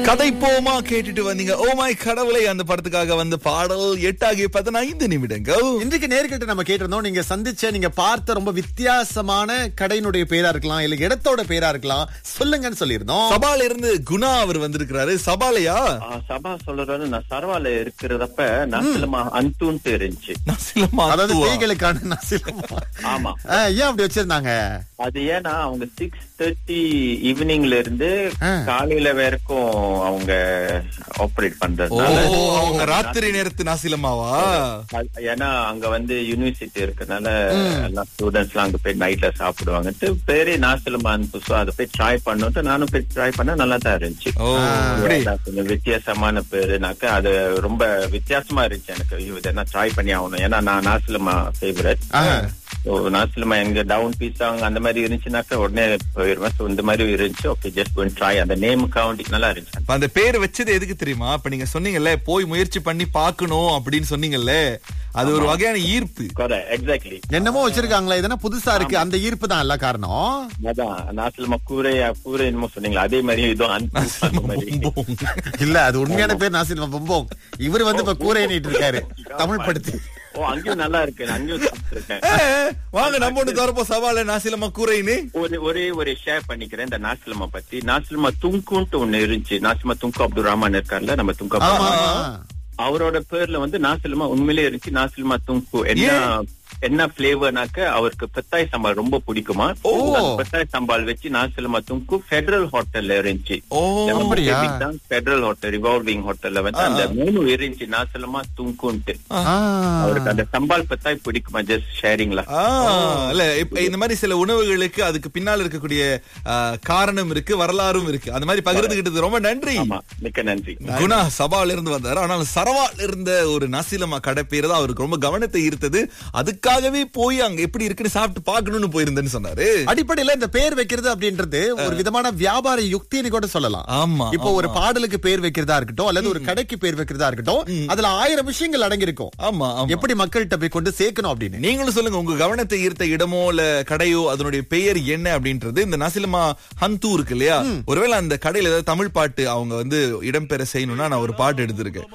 கதைப்போமா கேட்டுட்டு வந்தீங்க oh my கடவுளை அந்த படத்துக்காக வந்த பாடல் எட்டாகிய பதினைந்து நிமிடங்கள் இன்றைக்கு நேர்கிட்ட நம்ம கேட்டிருந்தோம் நீங்க சந்திச்ச நீங்க பார்த்த ரொம்ப வித்தியாசமான கடையினுடைய பேரா இருக்கலாம் இல்ல இடத்தோட பேரா இருக்கலாம் சொல்லுங்கன்னு சொல்லியிருந்தோம் சபால இருந்து குணா அவர் வந்திருக்கிறாரு சபாலையா ஆ, சபா சொல்றது நான் சரவால இருக்கிறதப்ப நசிலமா அந்தூன்ட்டு இருந்துச்சு நசிலமா அதாவது அத்துவா. பேய்களுக்கான நசிலமா. ஆமா ஆ, ஏன் அப்படி வச்சிருந்தாங்க அது ஏன்னா அவங்க சிக்ஸ் தேர்ட்டி ஈவினிங்ல இருந்து ஆ. காலையில வரைக்கும் அவங்க ஆபரேட் ஓ பண்றதுனால அவங்க ராத்திரி நேரத்து நாசிலமாவா அது- ஏன்னா அங்க வந்து யூனிவர்சிட்டி இருக்கனால எல்லா ஸ்டூடெண்ட்ஸ் எல்லாம் அங்க போய் நைட்ல சாப்பிடுவாங்கன்ட்டு பேரே நாசிலமா புதுசா அதை போய் ட்ரை பண்ணுட்டு நானும் போய் ட்ரை பண்ண நல்லா தான் இருந்துச்சு ஓ அப்படி அதான் கொஞ்சம் வித்தியாசமான பேருனாக்க அது ரொம்ப வித்தியாசமா இருந்துச்சு எனக்கு ஐயோ, இதை என்ன ட்ரை பண்ணி ஆகணும் ஏன்னா நான் நாசிலமா ஃபேவரட் ஆ. நாசிலமா எங்க டவுன் பீஸ் அவங்க அந்த மாதிரி இருந்துச்சுனாக்க உடனே போயிருவேன் So, இந்த மாதிரி இருந்துச்சு ஓகே ஜஸ்ட் ஒன் ட்ரை அந்த நேம் கவுண்டிங் நல்லா இருந்துச்சு இப்ப அந்த பேர் வச்சது எதுக்கு தெரியுமா இப்ப நீங்க சொன்னீங்கல்ல போய் முயற்சி பண்ணி பார்க்கணும் அப்படின்னு சொன்னீங்கல்ல அது ஒரு வகையான ஈர்ப்பு எக்ஸாக்ட்லி என்னமோ வச்சிருக்காங்களா இதெல்லாம் புதுசா இருக்கு அந்த ஈர்ப்பு தான் எல்லா காரணம் அதான் நாசிலமா கூரை கூரை என்னமோ சொன்னீங்களா அதே மாதிரி இதுவும் அந்த அந்த மாதிரி இல்ல அது உண்மையான பேர் நாசில் பொம்போங் இவர் வந்து இப்ப கூரை நீட்டு இருக்காரு தமிழ் படுத்தி ஓ அங்கேயும் நல்லா இருக்கு நான் அங்கேயும் சாப்பிட்டிருக்கேன் ஏ, வாங்க நம்ம ஒண்ணு தரப்போ சவால நாசிலமா கூரைன்னு ஒரு ஒரே ஒரு ஷேர் பண்ணிக்கிறேன் இந்த நாசிலமா பத்தி நாசிலமா துங்குன்ட்டு ஒண்ணு இருந்துச்சு நாசிலமா துங்கு அப்துல் ரஹ்மான் இருக்கார்ல நம்ம துங்கு அப்துல் ஆமா ரஹ்மான். அவரோட பேர்ல வந்து நாசிலமா உண்மையிலே இருந்துச்சு நாசிலமா துங்கு என்ன என்ன பிளேவர்னாக்க அவருக்கு பெத்தாய் சம்பால் ரொம்ப பிடிக்குமா ஓ. அந்த பெத்தாய் சம்பால் வச்சு நாசிலமா துங்கு ஃபெடரல் ஹோட்டல்ல இருந்துச்சு ஓ அப்படியா? ஃபெடரல் ஹோட்டல் ரிவால்விங் ஹோட்டல்ல வந்து அந்த மூணு இருந்துச்சு நாசிலமா துங்குன்ட்டு ஆ. அவருக்கு அந்த சம்பால் பெத்தாய் பிடிக்குமா ஜஸ்ட் ஷேரிங்ல ஆ, இல்ல இப்ப இந்த மாதிரி சில உணவுகளுக்கு அதுக்கு பின்னால் இருக்கக்கூடிய ஆ, காரணம் இருக்கு வரலாறும் இருக்கு அந்த மாதிரி பகிர்ந்துகிட்டது ரொம்ப நன்றி ஆமா மிக்க நன்றி குணா சபால இருந்து வந்தாரு ஆனால் சரவால இருந்த ஒரு நசிலமா கடை பேர் தான் அவருக்கு ரொம்ப கவனத்தை ஈர்த்தது அதுக்காகவே போய் அங்க எப்படி இருக்குன்னு சாப்பிட்டு பார்க்கணும்னு போயிருந்தேன்னு சொன்னாரு அடிப்படையில இந்த பேர் வைக்கிறது அப்படின்றது ஒரு விதமான வியாபார யுக்தின்னு கூட சொல்லலாம் ஆமா இப்போ ஒரு பாடலுக்கு பேர் வைக்கிறதா இருக்கட்டும் அல்லது ஒரு கடைக்கு பேர் வைக்கிறதா இருக்கட்டும் அதுல ஆயிரம் விஷயங்கள் அடங்கி இருக்கும் ஆமா ஆமா எப்படி மக்கள்கிட்ட போய் கொண்டு சேர்க்கணும் அப்படின்னு நீங்களும் சொல்லுங்க உங்க கவனத்தை ஈர்த்த இடமோ இல்ல கடையோ அதனுடைய பெயர் என்ன அப்படின்றது இந்த நசிலமா ஹந்து இருக்கு இல்லையா ஒருவேளை அந்த கடையில ஏதாவது தமிழ் பாட்டு அவங்க வந்து இடம்பெற செய்யணும்னா நான் ஒரு பாட்டு எடுத்திருக்கேன்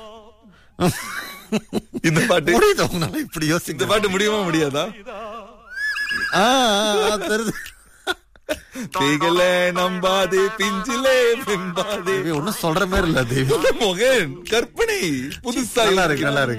இந்த பாட்டு முடியுது உங்களால இப்படி இந்த யோசிக்க பாட்டு முடியுமா முடியாதா ஆ, ஆ, ஆ, தெரியுது. பேகல நம்பாதே பிஞ்சிலே பிம்பாதே ஒன்னும் சொல்ற மாதிரி இல்ல தேவி மோகன் கற்பனை புதுசா நல்லா இருக்கு நல்லா இருக்கு